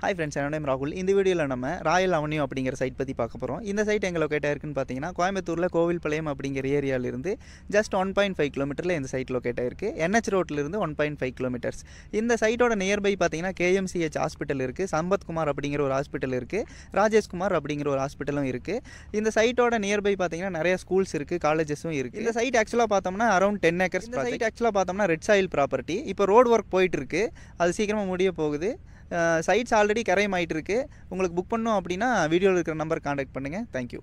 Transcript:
hi friends என்னோட name ராகுல் இந்த வீடியோவில் நம்ம ராயல் அவென்யூ அப்படிங்கிற சைட் பற்றி பார்க்க போகிறோம் இந்த சைட் எங்கே லொக்கேட்டாக இருக்குன்னு பார்த்தீங்கன்னா கோயம்புத்தூரில் கோவில்பாளையம் அப்படிங்கிற ஏரியாவிலிருந்து ஜஸ்ட் ஒன் பாயிண்ட் ஃபைவ் கிலோமீட்டரில் இந்த சைட் லொக்கேட் ஆயிருக்கு என்ஹெச் ரோட்லேருந்து ஒன் பாயிண்ட் ஃபைவ் கிலோமீட்டர்ஸ் இந்த சைட்டோட நியர்பை பார்த்தீங்கன்னா கேஎம்சிஹெச் ஹாஸ்பிட்டல் இருக்குது சம்பத்குமார் அப்படிங்கிற ஒரு ஹாஸ்பிட்டல் இருக்குது ராஜேஷ்குமார் அப்படிங்கிற ஒரு ஹாஸ்பிட்டலும் இருக்குது இந்த சைட்டோட நியர்பை பார்த்தீங்கன்னா நிறைய ஸ்கூல்ஸ் இருக்குது காலேஜஸும் இருக்குது இந்த சைட் ஆக்சுவலாக பார்த்தோம்னா அரௌண்ட் டென் ஏக்கர்ஸ் இந்த சைட் ஆக்சுவலாக பார்த்தோம்னா ரெட் சாயில் ப்ராப்பர்ட்டி இப்போ ரோடு ஒர்க் போயிட்டு இருக்கு அது சீக்கிரமாக முடிய போகுது சைட்ஸ் ஆல்ரெடி கரையம் ஆயிட்டு இருக்கு உங்களுக்கு புக் பண்ணோம் அப்படின்னா வீடியோவில் இருக்கிற நம்பர் காண்டாக்ட் பண்ணுங்கள் தேங்க்யூ